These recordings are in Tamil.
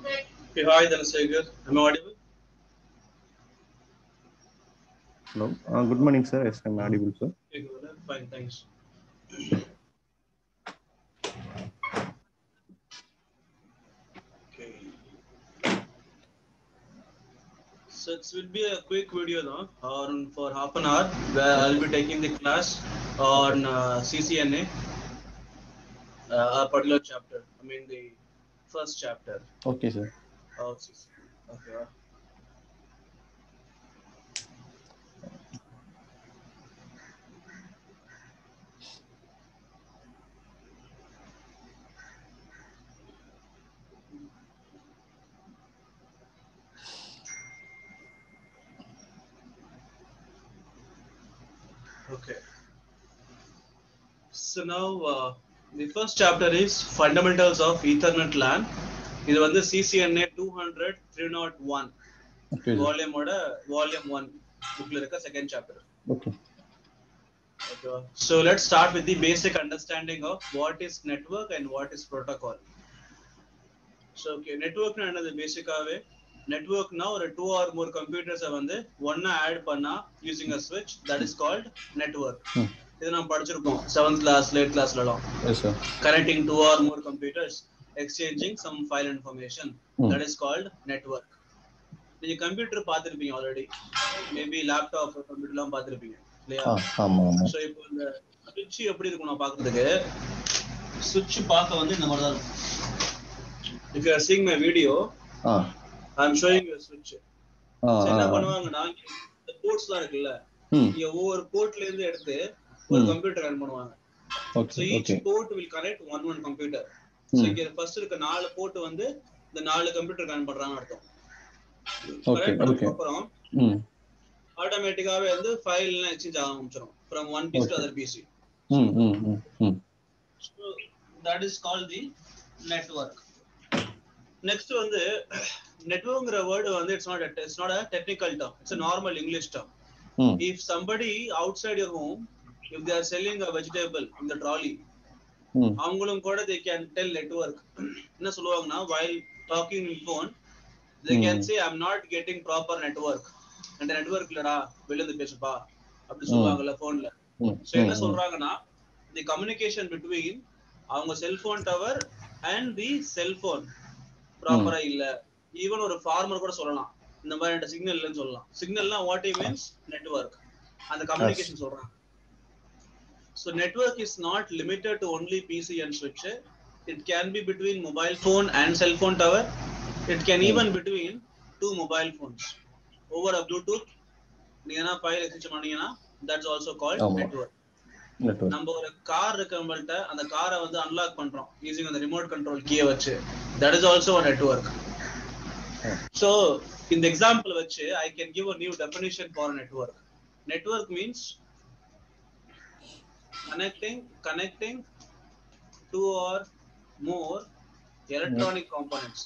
Hey, hi, Dhanashekhar. Am I audible? Hello. Uh, good morning, sir. Yes, I'm audible, sir. Okay, good. Fine, thanks. Okay. So it will be a quick video now, on for half an hour, where I'll be taking the class on uh, CCNA, uh, a particular chapter. I mean the first chapter Okay, sir. of CC. Okay. uh, Okay. So now uh, the first chapter is fundamentals of Ethernet LAN. இது வந்து CCNA 200 301 Okay, sir. வால்யூமோட வால்யூம் ஒன் புக்ல இருக்க second chapter Okay. Okay. So let's start with the basic understanding of what is network and what is protocol. So okay, network என்னது பேசிக்காவே நெட்ஒர்க்னா ஒரு டூ ஆர் மோர் கம்ப்யூட்டர்ஸை வந்து ஒன்னா ஆட் பண்ணா யூசிங் அ ஸ்விட்ச் that is called network Hmm. இது நம்ம படிச்சிருக்கோம் செவன்த் கிளாஸ் லேட் கிளாஸ்லலாம் Yes, sir. connecting two or more computers exchanging some file information Hmm. that is called network நீங்க கம்ப்யூட்டர் பார்த்திருப்பீங்க ஆல்ரெடி மேபி லேப்டாப் கம்ப்யூட்டர்லாம் பார்த்திருப்பீங்க இல்லையா ஆ, ஆமா ஆமா ஸோ இப்போ இந்த சுவிட்ச் எப்படி இருக்கும் நான் பார்க்கறதுக்கு சுவிட்ச் பார்க்க வந்து இந்த மாதிரி தான் இருக்கும் if you are seeing my video ah I am showing you சுவிட்ச் ஆ என்ன ஆ, ஆ. பண்ணுவாங்கன்னா இந்த போர்ட்ஸ்லாம் இருக்குல்ல ம் இங்க ஒவ்வொரு போர்ட்ல இருந்து எடுத்து ஒரு ம். கம்ப்யூட்டர் ரன் பண்ணுவாங்க So okay each okay port will connect one one computer. So ம். இங்க ஃபர்ஸ்ட் இருக்க நாலு போர்ட் வந்து இந்த நாலு கம்ப்யூட்டர் கனெக்ட் பண்றாங்க அர்த்தம் Okay, Connect பண்ணதுக்கு okay. அப்புறம் ம் ஆட்டோமேட்டிக்காவே வந்து ஃபைல் எல்லாம் எக்ஸ்சேஞ்ச் ஆக ஆரம்பிச்சிடும் from one piece to Okay. Other PC hmm hmm hmm hmm so that is call the network next வந்து நெட்வொர்க்ங்கிற வேர்டு வந்து it's not it's not a technical term it's normal English term hmm if somebody outside your home if they are selling a vegetable in the trolley ம் அவங்களும் கூட they can tell network என்ன சொல்லுவாங்கன்னா while talking in phone they can Hmm. say i'm not getting proper network அந்த நெட்வொர்க் இல்லடா வெளில இருந்து பேசுப்பா அப்படி சொல்லுவாங்கல்ல போன்ல ம் சோ என்ன சொல்றாங்கன்னா தி கம்யூனிகேஷன் பிட்வீன் அவங்க cellphone tower and the cellphone ப்ராப்பரா இல்ல ஈவன் ஒரு ஃபார்மர் கூட சொல்லலாம் இந்த மாதிரி என்கிட்ட சிக்னல் இல்லைன்னு சொல்லலாம் சிக்னல்னா வாட் இ மீன்ஸ் நெட்வொர்க் அந்த கம்யூனிகேஷன் சொல்றாங்க So network is not limited to only PC and switch. It can be between mobile phone and cell phone tower. It can Hmm. even between two mobile phones. Over a Bluetooth, நீங்க என்ன ஃபைல் எக்ஸ்சேஞ்ச் பண்ணீங்கன்னா தட்ஸ் ஆல்சோ கால்ட் ஆமா. நெட்வொர்க் நெட்வொர்க் நம்ம ஒரு கார் இருக்கு நம்மள்ட்ட அந்த காரை வந்து அன்லாக் பண்றோம் யூசிங் அந்த ரிமோட் கண்ட்ரோல் கீயை வச்சு that is also network Hmm. So இந்த எக்ஸாம்பிள் வச்சு I can give a new definition for network network means connecting connecting two or more electronic components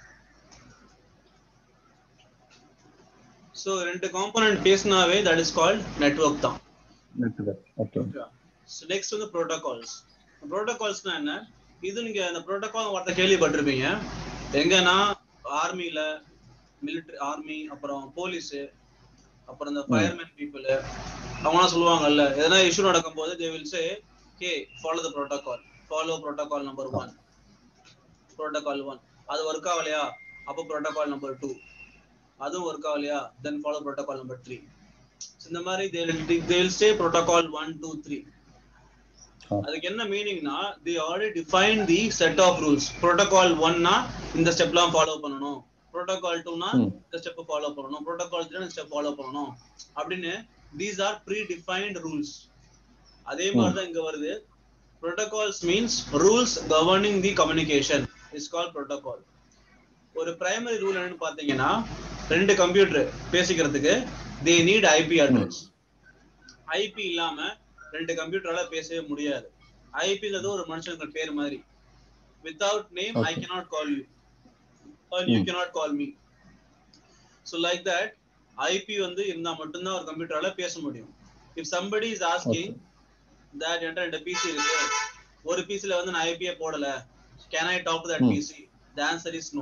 so ரெண்டு காம்போனன்ட் பேசினாவே தட் இஸ் கால்ட் நெட்வொர்க் தான் நெட்வொர்க் ஓகே ஸோ நெக்ஸ்ட் வந்து ப்ரோட்டோகால்ஸ் ப்ரோட்டோகால்ஸ்னா என்ன இது நீங்க அந்த ப்ரோட்டோகால் வார்த்தை கேள்விப்பட்டிருப்பீங்க எங்கன்னா ஆர்மில மிலிட்டரி ஆர்மி அப்புறம் போலீஸ் அப்புறம் இந்த ஃபயர்மேன் பீப்புள் அவங்களாம் சொல்லுவாங்கல்ல எதனா இஷ்யூ நடக்கும் போது தே வில் சே கே follow the protocol follow protocol number one protocol one அது ஒர்க் ஆகலையா அப்போ ப்ரோட்டோகால் நம்பர் டூ அதுவும் ஒர்க் ஆகலையா then follow protocol number three இந்த மாதிரி they will say protocol one two three ah. அதுக்கு என்ன மீனிங்னா the already define the set of rules protocol ஒன்னா இந்த ஸ்டெப்லாம் ஃபாலோ பண்ணணும் ப்ரோட்டோகால் டூனா ம். இந்த ஸ்டெப் ஃபாலோ பண்ணணும் ப்ரோட்டோகால் த்ரீ இந்த ஸ்டெப் ஃபாலோ பண்ணணும் அப்படின்னு these are predefined rules அதே மாதிரி தான் இங்க வருது protocols means rules governing the communication is call protocol ஒரு பிரைமரி ரூல் என்னன்னு பாத்தீங்கன்னா ரெண்டு கம்ப்யூட்டர் பேசிக்கிறதுக்கு they need IP address IP இல்லாம ரெண்டு கம்ப்யூட்டரால பேசவே முடியாது ஐபிங்கிறது ஒரு மனுஷனுக்கு பேர் மாதிரி without name I Okay. cannot call you or you Hmm. cannot call me so like that IP வந்து இருந்தா மட்டும்தான் ஒரு கம்ப்யூட்டரால பேச முடியும் if somebody is asking that என்கிட்ட ரெண்டு பிசி இருக்கு ஒரு பிசில வந்து நான் ஐபியே போடல can I talk to that Hmm. PC the answer is no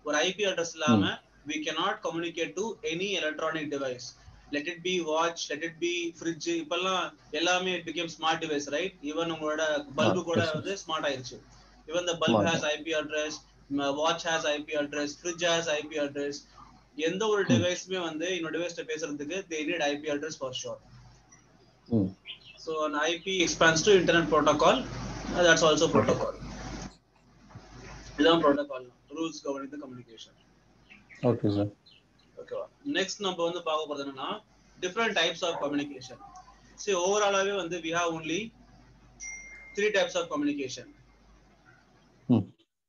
ஒரு ஐபி அட்ரஸ் இல்லாம we cannot communicate to any electronic device let it be watch let it be fridge இப்பெல்லாம் எல்லாமே it became smart device right even உங்களோட பல்பு Ah, கூட yes, sir. வந்து ஸ்மார்ட் ஆயிருச்சு even the bulb Smart. has IP address ம- watch has IP address fridge has IP address எந்த ஒரு Hmm. டிவைஸுமே வந்து இன்னொரு டிவைஸ்ல பேசுறதுக்கு they need IP address for sure ம் so an IP expands to internet protocol uh, that's also protocol இதுதான் protocol rules governing the communication okay sir ஓகேவா நெக்ஸ்ட் நம்ம வந்து பார்க்க போறது என்னன்னா டிஃப்ரெண்ட் டைப்ஸ் ஆஃப் கம்யூனிகேஷன் சரி ஓவராலாவே வந்து we have only three types of communication hmm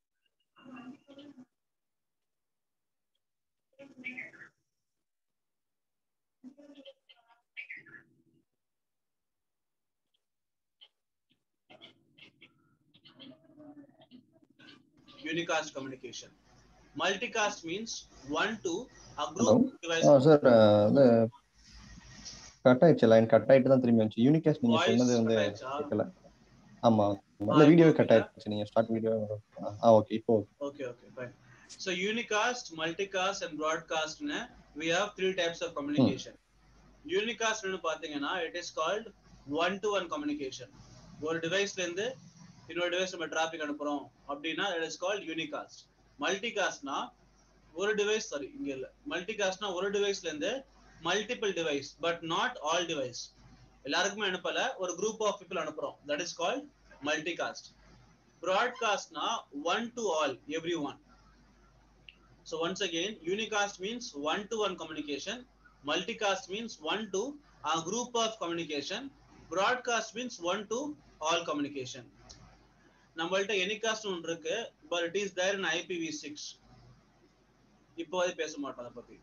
unicast communication multicast means one to a Hello? group device ஆ சார் இது கட் ஆயிடுச்சு லைன் கட் ஆயிட்டு தான் திரும்பி வந்துச்சு யூனிகாஸ்ட் நீங்க Voice சொன்னது வந்து cut ஆயிடுச்சா? கேட்கல ஆமா ஆ, இல்ல வீடியோவே இப்போ கட் okay. ஆயிடுச்சு நீங்க ஸ்டார்ட் வீடியோ ஆ ஓகே இப்போ okay okay fine so unicast multicast and broadcast னு we have three types of communication unicast னு பாத்தீங்கன்னா it is called one to one communication ஒரு டிவைஸ்ல இருந்து இன்னொரு டிவைஸ் நம்ம டிராபிக் அனுப்புறோம் அப்படின்னா it is called unicast multicastனா ஒரு டிவைஸ் சாரி இங்க இல்ல மல்டிகாஸ்ட்னா ஒரு டிவைஸ்ல இருந்து multiple device but not all device எல்லாருக்குமே அனுப்பல ஒரு குரூப் ஆஃப் பீப்புள் அனுப்புறோம் தட் இஸ் கால்ட் மல்டிகாஸ்ட் ப்ராட்காஸ்ட்னா one to all everyone So once again, unicast means one-to-one communication. Multicast means one to a group of communication. Broadcast means one to all communication. நம்மள்ட்ட எனிகாஸ்ட் ஒன்று இருக்கு but it is there in IPv six இப்போ அது பேச மாட்டோம் அதை பத்தி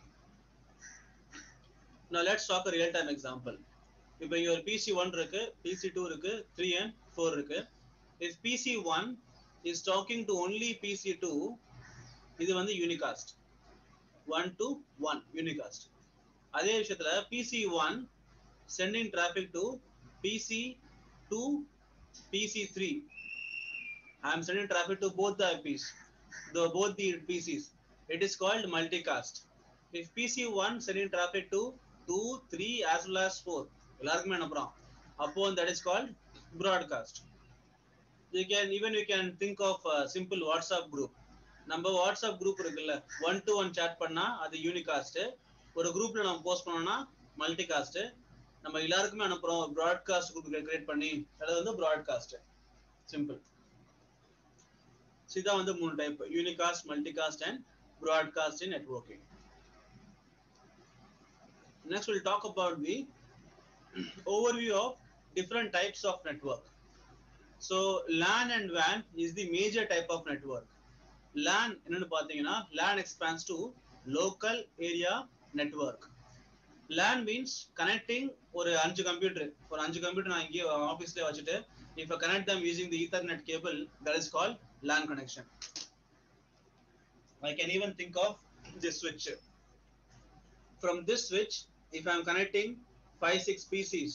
நான் let's talk real time example இப்போ இங்க ஒரு பிசி ஒன் இருக்கு பிசி டூ இருக்கு த்ரீ அண்ட் ஃபோர் இருக்கு if PC one is talking to only PC two இது வந்து unicast one to one unicast அதே விஷயத்துல PC one sending traffic to PC two PC three I am sending traffic to both the ஐபிஸ் the both the PCs. It is called multicast. If PC1 sending traffic to 2, 3 as well as 4, எல்லாருக்குமே அனுப்புறோம் அப்போ that is called broadcast. You can even you can think of a simple WhatsApp group. நம்ம வாட்ஸ்அப் குரூப் இருக்குல்ல ஒன் டு ஒன் chat பண்ணா அது யூனிகாஸ்ட் ஒரு குரூப்ல நம்ம போஸ்ட் பண்ணோம்னா மல்டிகாஸ்ட் நம்ம எல்லாருக்குமே அனுப்புறோம் ப்ராட்காஸ்ட் குரூப் கிரியேட் பண்ணி அது வந்து ப்ராட்காஸ்ட் சிம்பிள் இதான் வந்து மூணு type unicast multicast and broadcast in networking next we'll talk about the overview of different types of network so lan and wan is the major type of network lan என்னன்னு பாத்தீங்கன்னா lan expands to local area network LAN means connecting ஒரு அஞ்சு கம்ப்யூட்டர் ஒரு அஞ்சு கம்ப்யூட்டர் நான் இங்கே ஆஃபீஸ்லேயே வச்சுட்டு if I connect them using the ethernet cable that is called LAN connection I can even think of this switch from this switch if I'm connecting five six PCs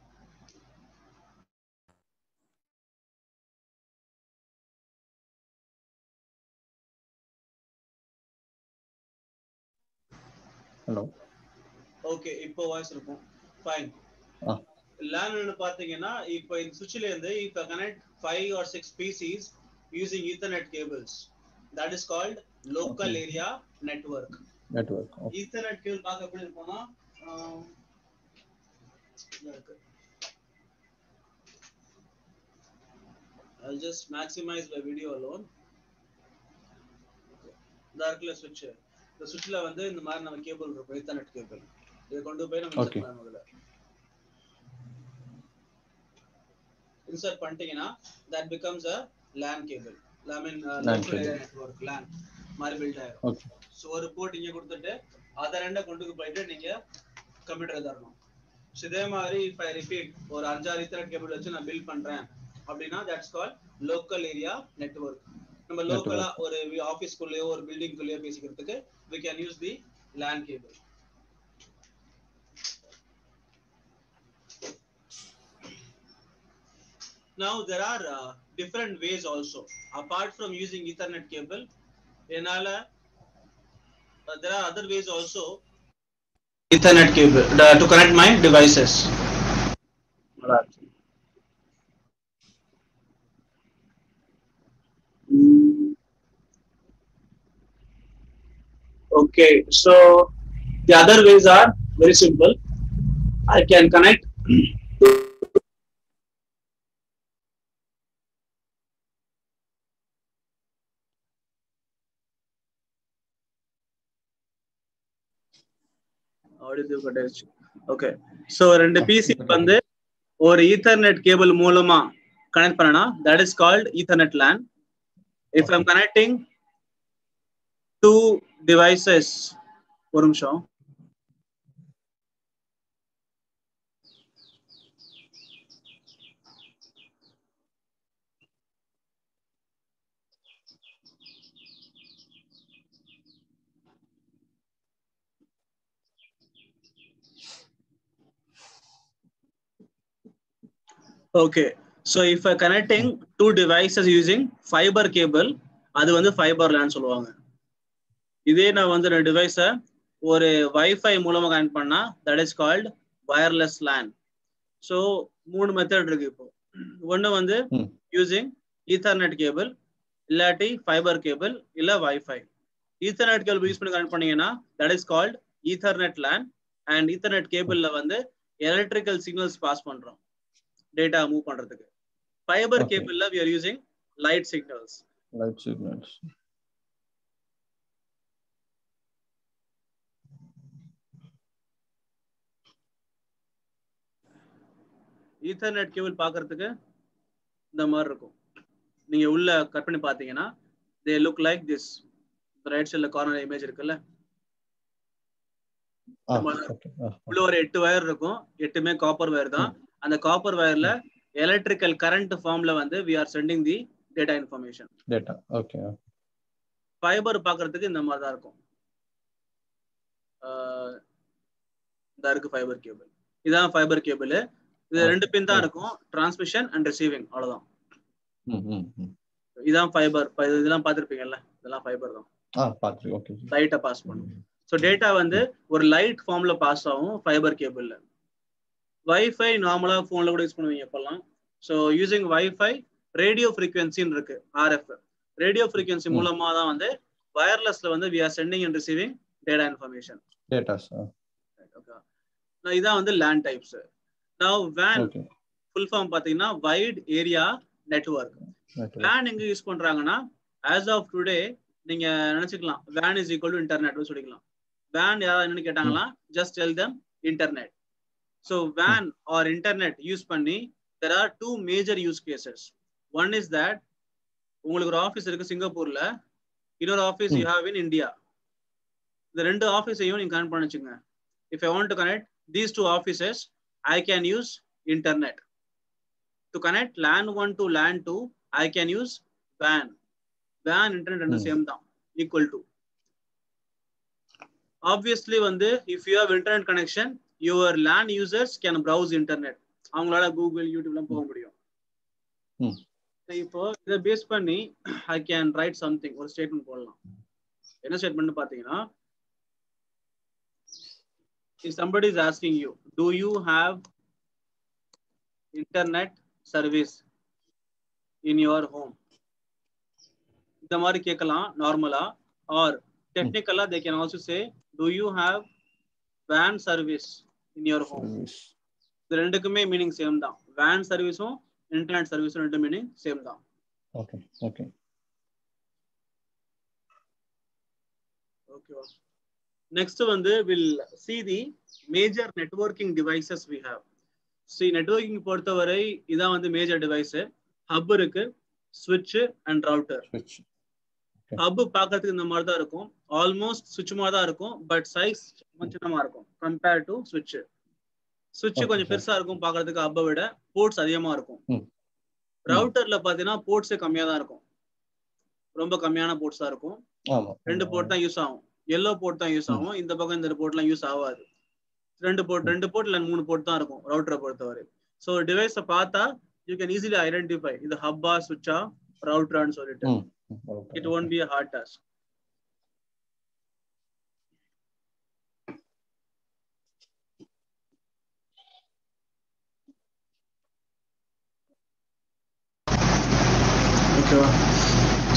hello okay இப்போ வாய்ஸ் இருக்கும் ஃபைன் ஆ லேன் பாத்தீங்கன்னா இப்போ இந்த சுவிட்ச்ல இருந்து இப்போ connect five or six PCs using ethernet cables that is called local Okay. Area network network ethernet cable பார்க்க எப்படி இருக்கும்னா ஆம், இதா இருக்கு I'll just maximize the video alone. இதா இருக்குல்ல சுவிட்ச் இந்த சுவிட்ச்ல வந்து இந்த மாதிரி நம்ம கேபிள் இருக்கும் ஈத்தர்நெட் கேபிள் இதை கொண்டு போய் நம்ம Okay. insert பண்ணணும் இதுல இன்சர்ட் பண்ணிட்டீங்கன்னா that becomes a LAN cable I mean uh, LAN local area cable. network LAN மாதிரி பில்ட் ஆயிரும் ஓகே ஸோ ஒரு போர்ட் இங்க கொடுத்துட்டு அதை ரெண்டை கொண்டு போயிட்டு நீங்க கம்ப்யூட்டர் தரணும் ஸோ இதே மாதிரி இப்போ ரிப்பீட் ஒரு அஞ்சாறு இத்தனை கேபிள் வச்சு நான் பில்ட் பண்றேன் அப்படின்னா that's call local area network நம்ம லோக்கலா ஒரு ஆஃபீஸ்க்குள்ளேயோ ஒரு பில்டிங்குள்ளேயோ பேசிக்கிறதுக்கு we can use the LAN cable now there are uh, different ways also apart from using ethernet cable என்னால uh, there are other ways also ethernet cable the- to connect my devices Mm. okay so the other ways are very simple i can connect audio cut ஆயிடுச்சு ஓகே சோ ரெண்டு பிசி வந்து ஒரு ஈத்தர்நெட் கேபிள் மூலமா கனெக்ட் பண்ணனா that is called ethernet LAN if I'm connecting two devices ஒரு நிமிஷம் Okay. So if I connecting two devices using fiber cable, அது வந்து ஃபைபர் லேன் சொல்லுவாங்க இதே நான் வந்து ரெண்டு டிவைஸை ஒரு வைஃபை மூலமா கனெக்ட் பண்ணா that is called wireless LAN so மூணு மெத்தட் இருக்கு இப்போ ஒன்று வந்து ம். யூசிங் ஈத்தர்நெட் கேபிள் இல்லாட்டி ஃபைபர் கேபிள் இல்ல வைஃபை ஈத்தர்நெட் கேபிள் யூஸ் பண்ணி கனெக்ட் பண்ணீங்கன்னா that is called ethernet LAN and ethernet கேபிள்ல வந்து எலக்ட்ரிக்கல் சிக்னல்ஸ் பாஸ் பண்றோம் டேட்டா மூவ் பண்றதுக்கு ஃபைபர் Okay. கேபிள்ல we are using light signals Light signals. Ethernet cable பார்க்கிறதுக்கு இந்த மாதிரி இருக்கும் நீங்க உள்ள கட் பண்ணி பார்த்தீங்கன்னா they look like this right சைடுல கார்னர் இமேஜ் இருக்குல்ல Ah, நம்ம- okay. Ah, உள்ள ஒரு எட்டு வயர் இருக்கும் எட்டுமே காப்பர் வயர் தான் அந்த காப்பர் வயர்ல எலக்ட்ரிக்கல் கரண்ட் ஃபார்ம்ல வந்து we are sending the data information data. Okay. ah. Fibre பார்க்கிறதுக்கு இந்த மாதிரி தான் இருக்கும் ஆஹ் இந்த இருக்கு ஃபைபர் கேபிள் இதான் ஃபைபர் கேபிள் இது Okay. ரெண்டு பின் தான் இருக்கும் டிரான்ஸ்மிஷன் அண்ட் ரிசீவிங் அவ்வளவுதான் ம், ம், ம். இதான் ஃபைபர் இதெல்லாம் பார்த்திருப்பீங்கல்ல இதெல்லாம் ஃபைபர் தான் Ah, பாத்து okay. லைட்டை பாஸ் பண்ணும் ஸோ டேட்டா வந்து ஒரு லைட் ஃபார்ம்ல பாஸ் ஆகும் ஃபைபர் கேபிள்ல வைஃபை நார்மலா ஃபோன்ல கூட யூஸ் பண்ணுவீங்க இப்பெல்லாம் ஸோ யூசிங் வைஃபை ரேடியோ ஃப்ரீக்வன்சின்னு இருக்கு ஆர்எஃப் ரேடியோ ஃப்ரீக்வன்சி ம். மூலமா தான் வந்து வயர்லெஸ்ல வந்து we are sending and receiving data information Datas. ah, இதான் வந்து லேண்ட் டைப்ஸ் நான் வேன் Okay. ஃபுல் ஃபார்ம் பாத்தீங்கன்னா வைட் ஏரியா நெட்வொர்க் Network. வேன் எங்க யூஸ் பண்றாங்கன்னா ஆஸ் ஆஃப் டுடே நீங்க நினைச்சுக்கலாம் வேன் இஸ் ஈக்குவல் டு இன்டர்நெட் சொல்லிக்கலாம் வேன் யாராவது என்னன்னு கேட்டாங்களா just tell them internet so வேன் ஆர் இன்டர்நெட் யூஸ் பண்ணி there are two major use cases one is that உங்களுக்கு ஒரு ஆஃபீஸ் இருக்கு சிங்கப்பூர்ல இன்னொரு office you have in India இந்த ரெண்டு ஆஃபீஸையும் நீங்க கனெக்ட் பண்ண வச்சுங்க if I want to connect these two offices I can use internet to connect lane one to lane two I can use van van internet ரெண்டு Hmm. சேம் தான் ஈக்குவல் டு ஆப்வியஸ்லி வந்து if you have internet connection your lane users can browse internet அவங்களால கூகுள் யூடியூப்லாம் போக முடியும் Hmm. இப்போ இதை பேஸ் பண்ணி ஐ கேன் ரைட் சம்திங் ஒரு ஸ்டேட்மெண்ட் போடலாம் என்ன ஸ்டேட்மெண்ட் பாத்தீங்கன்னா if somebody is asking you do you have internet service in your home இந்த மாதிரி கேட்கலாம் நார்மலா ஆர் டெக்னிக்கலா they can also say do you have வேன் service in your home Service. இது ரெண்டுக்குமே மீனிங் சேம் தான் வேன் சர்வீஸும் இன்டர்நெட் சர்வீஸும் ரெண்டு மீனிங் சேம் தான் Okay. Okay. ஓகேவா நெக்ஸ்ட் வந்து will see the major networking devices we have see networking பொறுத்தவரை இதான் வந்து மேஜர் டிவைஸ் ஹப் இருக்கு ஸ்விட்ச் அண்ட் ரவுட்டர் Switch. ஹப் பார்க்கறதுக்கு இந்த மாதிரி தான் இருக்கும் ஆல்மோஸ்ட் சுவிட்ச் மாதிரி தான் இருக்கும் பட் சைஸ் கொஞ்சம் சின்னமா இருக்கும் கம்பேர் டு சுவிட்ச் சுவிட்ச் Okay, கொஞ்சம் sir. பெருசா இருக்கும் பார்க்கறதுக்கு ஹப்பை விட போர்ட்ஸ் அதிகமா இருக்கும் ம். ரவுட்டர்ல பாத்தீங்கன்னா போர்ட்ஸே கம்மியா தான் இருக்கும் ரொம்ப கம்மியான போர்ட்ஸ் தான் இருக்கும் ஆமா. ரெண்டு போர்ட் தான் யூஸ் ஆகும் எல்லோ போர்ட் தான் யூஸ் ம். ஆகும் இந்த பக்கம் இந்த போர்ட்லாம் யூஸ் ஆகாது ரெண்டு போர்ட் ரெண்டு போர்ட் இல்ல மூணு போர்ட் தான் இருக்கும் ரவுட்டரை பொறுத்தவரை ஸோ டிவைஸை பார்த்தா யூ கேன் ஈஸிலி ஐடென்டிஃபை இது ஹப்பா சுவிட்சா ரவுட்டரான்னு சொல்லிட்டு ம். Okay. It won't be hard task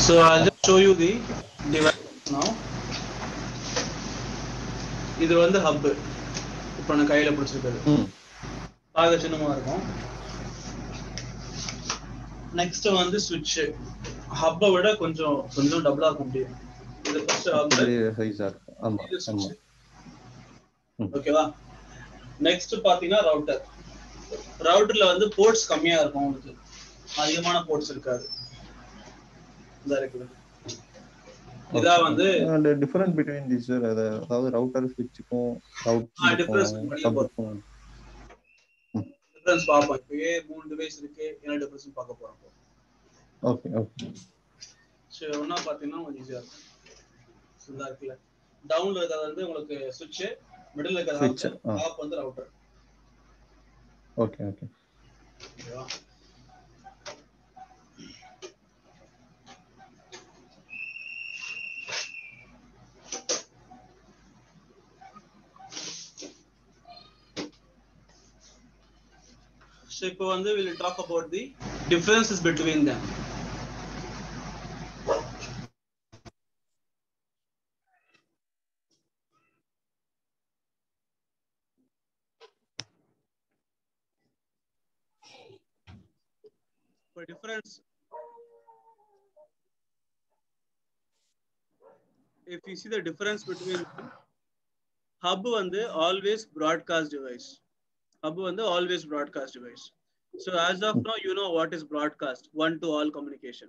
So I'll just show you the device now. இது வந்து ஹப் இப்போ நான் கையில பிடிச்சிருக்கிறது ம் பார்க்க சின்னமா இருக்கும் நெக்ஸ்ட் வந்து சுவிட்ச் ஹப்பை விட கொஞ்சம் கொஞ்சம் டபுளா இருக்க முடியும் இது ஃபர்ஸ்ட் ஹப் பெரிய சைஸா இருக்கு ஆமா இது ஆமா சுவிட்ச் ம். ஓகேவா நெக்ஸ்ட் பாத்தீங்கன்னா ரவுட்டர் ரவுட்டர்ல வந்து போர்ட்ஸ் கம்மியா இருக்கும் உங்களுக்கு அதிகமான போர்ட்ஸ் இருக்காது இதா இருக்குது இதான் வந்து and difference between this sir அதாவது ரவுட்டர் ஸ்விட்சுக்கும் ஆ, difference ரவுட் படிக்க சப்புக்கும் டிஃபரன்ஸ் பார்ப்போம் இப்பயே மூணு டிவைஸ் இருக்கு என்ன டிஃபரன்ஸ் பார்க்க போறோம் இப்போ. ஓகே ஓகே சரி ஒன்னா பாத்தீங்கன்னா கொஞ்சம் ஈஸியா இருக்கும் So, இதா இருக்குல்ல டவுன்ல இருக்கிறது வந்து உங்களுக்கு சுவிட்ச் மிடில் Switch, இருக்கிறது ஆ. டாப் வந்து ரவுட்டர் ஓகே ஓகே ஓகேவா So இப்போ வந்து we will talk about the differences between them. For difference, if you see the difference between them, hub வந்து always broadcast device. hub வந்து always broadcast device. So as of now, you know what is broadcast, one to all communication.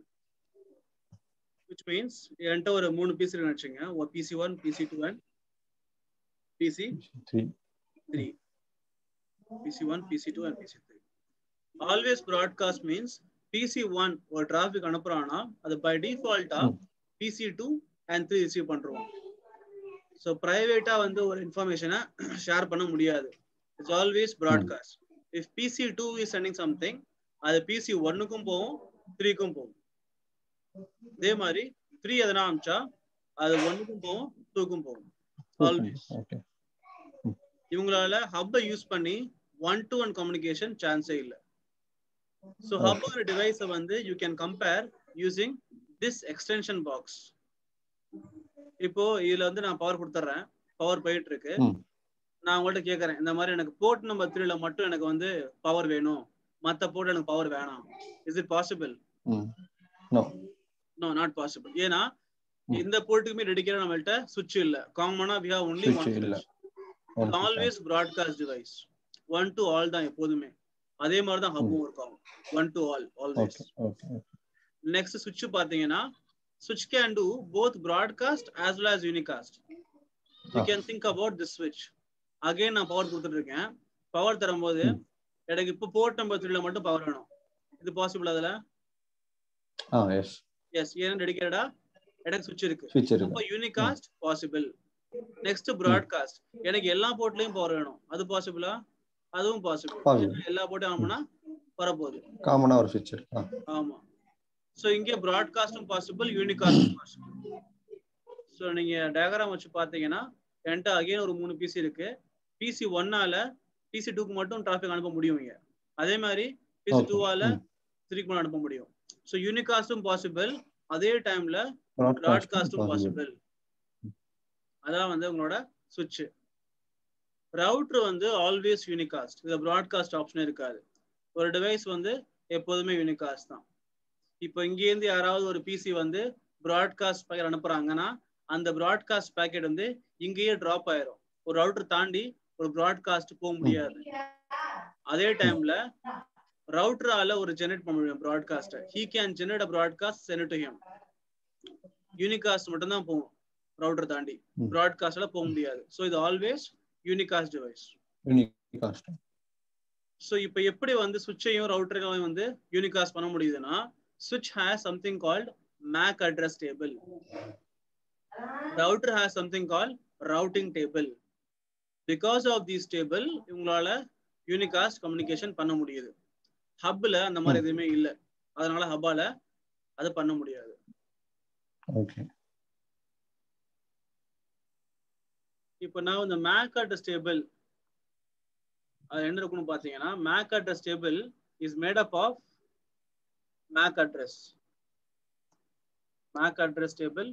Which means, என்கிட்ட ஒரு மூணு பிசி இருக்குன்னு வச்சுங்க ஒரு PC one PC two and PC three three PC one PC two and PC three always broadcast means PC one ஒரு டிராஃபிக் அனுப்புறான்னா அது பை டிஃபால்ட்டா ம். PC two and three receive பண்றோம் ஸோ ப்ரைவேட்டா வந்து ஒரு இன்ஃபர்மேஷனை ஷேர் பண்ண முடியாது it's always broadcast if PC two is sending something அது பிசி ஒன்னுக்கும் போகும் த்ரீக்கும் போகும் இதே மாதிரி த்ரீ எதனா அமிச்சா அது ஒன்னுக்கும் போகும் டூக்கும் போகும் ஆல்வேஸ் ஓகே இவங்களால ஹப்பை யூஸ் பண்ணி ஒன் டு ஒன் கம்யூனிகேஷன் சான்ஸே இல்லை ஸோ ஹப்போட டிவைஸை வந்து you can compare using this extension box இப்போ இதுல வந்து நான் பவர் கொடுத்துட்றேன் பவர் போயிட்டு இருக்கு ம். நான் உங்கள்ட்ட கேட்கறேன் இந்த மாதிரி எனக்கு போர்ட் நம்பர் த்ரீல மட்டும் எனக்கு வந்து பவர் வேணும் மத்த போர்ட் எனக்கு பவர் வேணாம் is it possible hmm no no not possible ஏன்னா ம். இந்த போர்ட்டுக்குமே டெடிக்கேட் நம்மள்ட்ட சுவிட்ச் இல்ல காமனா we have only Switch one இல்ல. சுவிட்ச் always broadcast device one to all தான் எப்போதுமே அதே மாதிரி தான் ஹப்பும் ஒர்க் ஆகும் one to all always okay okay next சுவிட்ச் பாத்தீங்கன்னா சுவிட்ச் can do both broadcast as well as unicast you Ah. Can think about this சுவிட்ச் அகைன் நான் பவர் கொடுத்துட்டு இருக்கேன் பவர் தரும்போது ம். எனக்கு இப்போ போர்ட் நம்பர் த்ரீல மட்டும் பவர் வேணும் இது பாசிபிள் அதுல ஆ எஸ் எஸ் ஏன்னா டெடிக்கேட்டடா எனக்கு சுவிட்ச் இருக்கு ஸ்விட்ச் அப்போ இருக்கு யூனிகாஸ்ட் பாசிபிள் நெக்ஸ்ட் ப்ராட்காஸ்ட் எனக்கு எல்லா போர்ட்லயும் பவர் வேணும் அது பாசிபிளா அதுவும் பாசிபிள் Possible. எல்லா போர்ட்டும் ஆகும்னா வரப்போகுது காமனா ஒரு ஸ்விட்ச் இருக்கு ஆ ஆமா சோ இங்க ப்ராட்காஸ்டும் பாசிபிள் யூனிகாஸ்டும் பாசிபிள் சோ நீங்க டயக்ராம் வச்சு பாத்தீங்கன்னா என்கிட்ட அகைன் ஒரு மூணு பிசி இருக்கு பிசி ஒன்னால பிசி டூக்கு மட்டும் டிராஃபிக் அனுப்ப முடியும் இங்க அதே மாதிரி பிசி Okay. டூவால ம். த்ரீக்கு மட்டும் அனுப்ப முடியும் சோ யூனிகாஸ்டும் பாசிபிள் அதே டைம்ல ப்ராட்காஸ்ட் ப்ராட்காஸ்டும் பாசிபிள் அதான் வந்து உங்களோட சுவிட்ச் ரவுட்டர் வந்து ஆல்வேஸ் யூனிகாஸ்ட் இதுல ப்ராட்காஸ்ட் ஆப்ஷன் இருக்காது ஒரு டிவைஸ் வந்து எப்போதுமே யூனிகாஸ்ட் தான் இப்போ இங்கேருந்து யாராவது ஒரு பிசி வந்து ப்ராட்காஸ்ட் பேக்கெட் அனுப்புறாங்கன்னா அந்த ப்ராட்காஸ்ட் பேக்கெட் வந்து இங்கேயே டிராப் ஆயிரும் ஒரு ரவுட்டர் தாண்டி ஒரு ப்ராட்காஸ்ட் போக முடியாது அதே டைம்ல ரவுட்டரால ஒரு ஜெனரேட் பண்ண முடியும் broadcast he can generate a broadcast send to him unicast மட்டும் தான் போகும் ரவுட்டர் தாண்டி ம். ப்ராட்காஸ்ட்ல போக முடியாது ஸோ இது always unicast device unicast so இப்போ எப்படி வந்து சுவிட்சையும் ரவுட்டரையும் வந்து யூனிகாஸ்ட் பண்ண முடியுதுன்னா சுவிட்ச் has something called MAC address table router has something called routing table because of this table இவங்களால யூனிகாஸ்ட் கம்யூனிகேஷன் பண்ண முடியுது ஹப்ல அந்த மாதிரி ம். எதுவுமே இல்ல அதனால ஹப்பால அது பண்ண முடியாது ஓகே இப்போ நான் இந்த மேக் அட்ரஸ் டேபிள் அது என்ன இருக்குன்னு பாத்தீங்கன்னா MAC address table is made up of MAC address MAC address table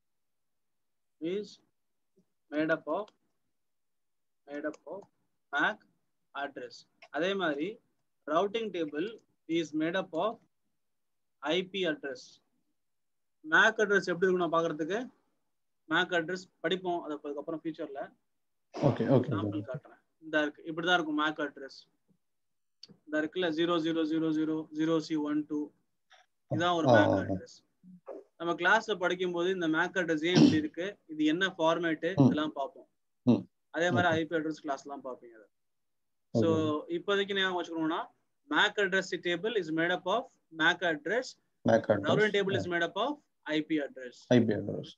is made up of made up of MAC address. அதே மாதிரி routing table is made up of IP address. MAC address எப்படி இருக்கும் நான் பாக்குறதுக்கு MAC address படிப்போம் அது அதுக்கப்புறம் ஃபியூச்சர்ல ஓகே ஓகே எக்ஸாம்பிள் காட்டுறேன் இந்த இருக்கு இப்படிதான் இருக்கும் MAC அட்ரஸ் இந்த இருக்குல்ல zero zero zero zero zero C one two இதான் ஒரு ஆ, MAC ஆ, ஆ. அட்ரஸ் நம்ம கிளாஸ்ல படிக்கும் போது இந்த MAC அட்ரஸ் ஏன் இப்படி இருக்கு இது என்ன ஃபார்மேட் ம். இதெல்லாம் பார்ப்போம் ம். அதே மாதிரி ஐபி அட்ரஸ் கிளாஸ்லாம் பார்ப்பீங்க ஸோ இப்போதைக்கு ஞாபகம் வச்சுக்கணும்னா MAC address table is made up of MAC address. MAC Routing address table is made up of IP address. IP address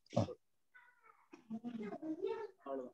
அவ்வளவுதான்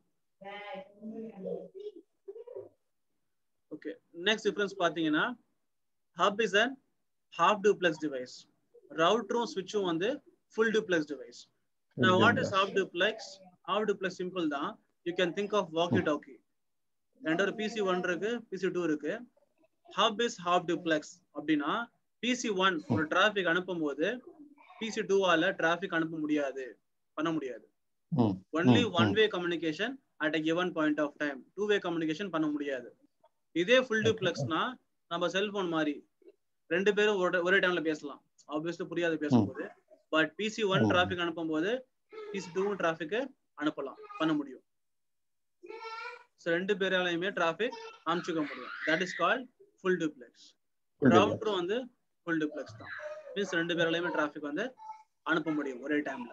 ஓகே நெக்ஸ்ட் டிஃபரன்ஸ் பாத்தீங்கன்னா hub is an half duplex device ரவுட்டரும் ஸ்விட்சும் வந்து ஃபுல் டூப்ளெக்ஸ் டிவைஸ் நான் what is half duplex half duplex simple தான் you can think of walkie talkie ரெண்டு ஒரு பிசி ஒன் இருக்கு பிசி டூ இருக்கு ஹப் இஸ் ஹாஃப் டூப்ளெக்ஸ் அப்படின்னா பிசி ஒன் ஒரு டிராஃபிக் அனுப்பும் போது பிசி டூவால டிராஃபிக் அனுப்ப முடியாது பண்ண முடியாது ம் ஒன்லி ம், ஒன் ம். Way communication at a given point of time two way communication பண்ண முடியாது இதே ஃபுல் Okay, டூப்ளெக்ஸ்னா நம்ம செல்போன் மாதிரி ரெண்டு பேரும் ஒரு ஒரே டைம்ல பேசலாம் ஆப்வியஸ்லி புரியாது பேசும்போது பட் பிசி ஒன் ம். டிராஃபிக் அனுப்பும் போது பிசி டூ டிராஃபிக் அனுப்பலாம் பண்ண முடியும் ஸோ ரெண்டு பேராலையுமே டிராஃபிக் அனுப்பிச்சுக்க முடியும் that is call full duplex Full duplex. ரவுட்டரும் வந்து ஃபுல் டூப்ளெக்ஸ் தான் மீன்ஸ் ரெண்டு பேராலையுமே டிராஃபிக் வந்து அனுப்ப முடியும் ஒரே டைம்ல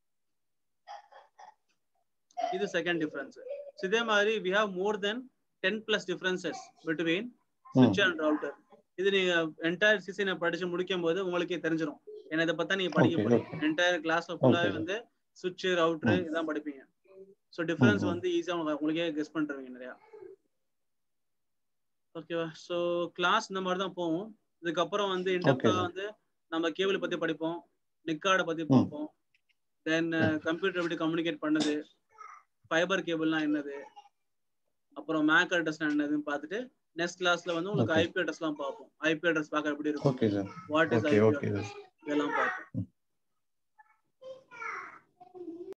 இது செகண்ட் டிஃபரன்ஸ் இதே மாதிரி we have more than ten plus differences between சுவிட்ச் அண்ட் ரவுட்டர் இது நீங்க என்டையர் சீசனை படிச்சு முடிக்கும் போது உங்களுக்கே தெரிஞ்சிடும் ஏன்னா இதை பத்தா நீங்க படிக்க Okay, போறீங்க என்டையர் கிளாஸ்ல ஃபுல்லாவே Okay. வந்து சுவிட்ச் ரவுட்டர் ம். இதான் படிப்பீங்க ஸோ டிஃபரன்ஸ் ம், ம். வந்து ஈஸியா உங்களுக்கே கெஸ் பண்றீங்க நிறையா ஓகேவா ஸோ கிளாஸ் இந்த மாதிரி தான் போகும் இதுக்கப்புறம் வந்து இன்டெப்டா sir. வந்து நம்ம கேபிள் பத்தி படிப்போம் நிக்கார்டை பத்தி ம். பார்ப்போம் தென் கம்ப்யூட்டர் எப்படி கம்யூனிகேட் பண்ணுது ஃபைபர் கேபிள்னா என்னது அப்புறம் மேக் அட்ரஸ் என்னதுன்னு பார்த்துட்டு நெக்ஸ்ட் கிளாஸ்ல வந்து உங்களுக்கு Okay. ஐபி அட்ரஸ்லாம் பார்ப்போம் ஐபி அட்ரஸ் பார்க்க எப்படி இருக்கும் okay sir what is okay IP okay address இதெல்லாம் பார்ப்போம்